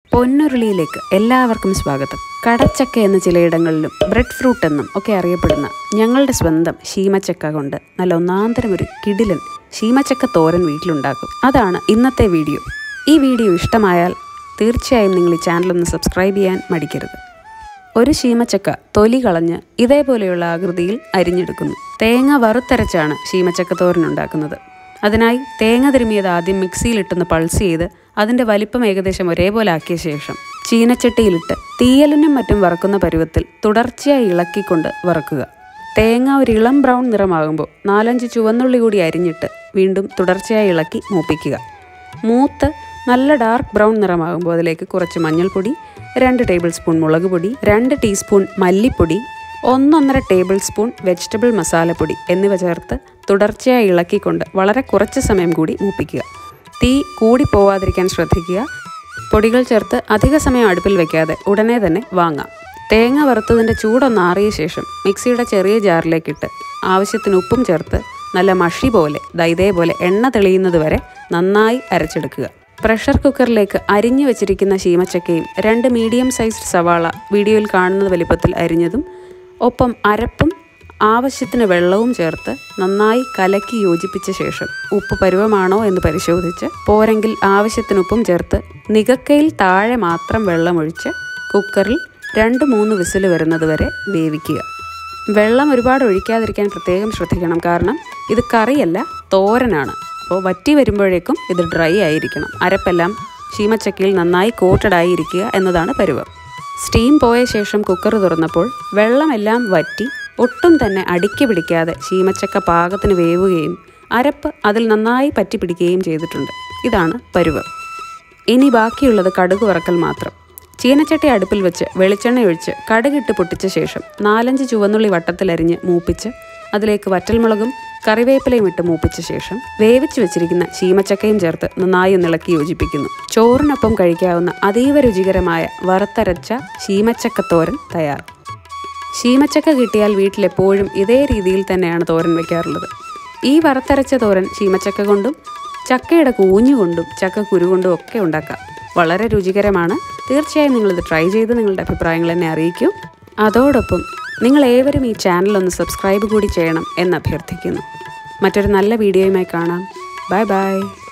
പൊന്നുരുളിയിലേക്ക് എല്ലാവർക്കും സ്വാഗതം കടച്ചക്ക എന്ന ചിലയിടങ്ങളിലും ബ്രെഡ് ഫ്രൂട്ട് എന്നും ഒക്കെ അറിയപ്പെടുന്ന ഞങ്ങളുടെ സ്വന്തം ശീമച്ചക്ക കൊണ്ട് നല്ല ഒന്നാന്തരം ഒരു കിടിലൻ ശീമച്ചക്ക തോരൻ വീട്ടിലുണ്ടാക്കും അതാണ് ഇന്നത്തെ വീഡിയോ ഈ വീഡിയോ ഇഷ്ടമായാൽ തീർച്ചയായും നിങ്ങൾ ഈ ചാനൽ ഒന്ന് സബ്സ്ക്രൈബ് ചെയ്യാൻ മടിക്കരുത് ഒരു ശീമച്ചക്ക തൊലി കളഞ്ഞ് ഇതേപോലെയുള്ള ആകൃതിയിൽ അരിഞ്ഞെടുക്കുന്നു തേങ്ങ വറുത്തരച്ചാണ് ശീമച്ചക്ക തോരൻ ഉണ്ടാക്കുന്നത് അതിനായി തേങ്ങ തിരുമിയത് ആദ്യം മിക്സിയിലിട്ടൊന്ന് പൾസ് ചെയ്ത് അതിൻ്റെ വലിപ്പം ഏകദേശം ഒരേപോലെ ആക്കിയ ശേഷം ചീനച്ചട്ടിയിലിട്ട് തീയലിനും മറ്റും വറക്കുന്ന പരുവത്തിൽ തുടർച്ചയായി ഇളക്കിക്കൊണ്ട് വറക്കുക തേങ്ങ ഒരു ഇളം ബ്രൗൺ നിറമാകുമ്പോൾ നാലഞ്ച് ചുവന്നുള്ളി കൂടി അരിഞ്ഞിട്ട് വീണ്ടും തുടർച്ചയായി ഇളക്കി മൂപ്പിക്കുക മൂത്ത് നല്ല ഡാർക്ക് ബ്രൗൺ നിറമാകുമ്പോൾ അതിലേക്ക് കുറച്ച് മഞ്ഞൾപ്പൊടി രണ്ട് ടേബിൾ സ്പൂൺ മുളക് പൊടി രണ്ട് ടീസ്പൂൺ മല്ലിപ്പൊടി ഒന്നൊന്നര ടേബിൾ സ്പൂൺ വെജിറ്റബിൾ മസാലപ്പൊടി എന്നിവ ചേർത്ത് തുടർച്ചയായി ഇളക്കിക്കൊണ്ട് വളരെ കുറച്ച് സമയം കൂടി മൂപ്പിക്കുക തീ കൂടി പോവാതിരിക്കാൻ ശ്രദ്ധിക്കുക പൊടികൾ ചേർത്ത് അധിക സമയം അടുപ്പിൽ വെക്കാതെ ഉടനെ തന്നെ വാങ്ങാം തേങ്ങ വറുത്തതിൻ്റെ ചൂടൊന്ന് ആറിയ ശേഷം മിക്സിയുടെ ചെറിയ ജാറിലേക്കിട്ട് ആവശ്യത്തിന് ഉപ്പും ചേർത്ത് നല്ല മഷി പോലെ ദാ ഇതേപോലെ എണ്ണ തെളിയുന്നത് വരെ നന്നായി അരച്ചെടുക്കുക പ്രഷർ കുക്കറിലേക്ക് അരിഞ്ഞു വെച്ചിരിക്കുന്ന ശീമച്ചക്കയും രണ്ട് മീഡിയം സൈസ്ഡ് സവാള വീഡിയോയിൽ കാണുന്ന വലിപ്പത്തിൽ അരിഞ്ഞതും ഒപ്പം അരപ്പും ആവശ്യത്തിന് വെള്ളവും ചേർത്ത് നന്നായി കലക്കി യോജിപ്പിച്ച ശേഷം ഉപ്പ് പരുവമാണോ എന്ന് പരിശോധിച്ച് പോരെങ്കിൽ ആവശ്യത്തിന് ഉപ്പും ചേർത്ത് നികക്കയിൽ താഴെ മാത്രം വെള്ളമൊഴിച്ച് കുക്കറിൽ രണ്ട് മൂന്ന് വിസിൽ വരുന്നത് വരെ വേവിക്കുക വെള്ളം ഒരുപാട് ഒഴിക്കാതിരിക്കാൻ പ്രത്യേകം ശ്രദ്ധിക്കണം കാരണം ഇത് കറിയല്ല തോരനാണ് അപ്പോൾ വറ്റി വരുമ്പോഴേക്കും ഇത് ഡ്രൈ ആയിരിക്കണം അരപ്പെല്ലാം ശീമച്ചക്കയിൽ നന്നായി കോട്ടഡ് ആയിരിക്കുക എന്നതാണ് പരുവം സ്റ്റീം പോയ ശേഷം കുക്കർ തുറന്നപ്പോൾ വെള്ളമെല്ലാം വറ്റി ഒട്ടും തന്നെ അടുക്കി പിടിക്കാതെ ശീമച്ചക്ക പാകത്തിന് വേവുകയും അരപ്പ് അതിൽ നന്നായി പറ്റി പിടിക്കുകയും ചെയ്തിട്ടുണ്ട് ഇതാണ് പരുവം ഇനി ബാക്കിയുള്ളത് കടുക് വറക്കൽ മാത്രം ചീനച്ചട്ടി അടുപ്പിൽ വെച്ച് വെളിച്ചെണ്ണ ഒഴിച്ച് കടുകിട്ട് പൊട്ടിച്ച ശേഷം നാലഞ്ച് ചുവന്നുള്ളി വട്ടത്തിലരിഞ്ഞ് മൂപ്പിച്ച് അതിലേക്ക് വറ്റൽമുളകും കറിവേപ്പിലയും ഇട്ട് മൂപ്പിച്ച ശേഷം വേവിച്ച് വെച്ചിരിക്കുന്ന ചീമച്ചക്കയും ചേർത്ത് നന്നായി ഒന്ന് ഇളക്കി യോജിപ്പിക്കുന്നു ചോറിനൊപ്പം കഴിക്കാവുന്ന അതീവ രുചികരമായ വറുത്തരച്ച ശീമച്ചക്ക തോരൻ തയ്യാർ ശീമച്ചക്ക കിട്ടിയാൽ വീട്ടിലെപ്പോഴും ഇതേ രീതിയിൽ തന്നെയാണ് തോരൻ വെക്കാറുള്ളത് ഈ വറുത്തരച്ച തോരൻ ശീമച്ചക്ക കൊണ്ടും ചക്കയുടെ കൂഞ്ഞു കൊണ്ടും ചക്ക കുരു കൊണ്ടും ഒക്കെ ഉണ്ടാക്കാം വളരെ രുചികരമാണ് തീർച്ചയായും നിങ്ങളിത് ട്രൈ ചെയ്ത് നിങ്ങളുടെ അഭിപ്രായങ്ങൾ എന്നെ അറിയിക്കൂ അതോടൊപ്പം നിങ്ങൾ ഏവരും ഈ ചാനൽ ഒന്ന് സബ്സ്ക്രൈബ് കൂടി ചെയ്യണം എന്ന് അഭ്യർത്ഥിക്കുന്നു മറ്റൊരു നല്ല വീഡിയോയുമായി കാണാം ബൈ ബൈ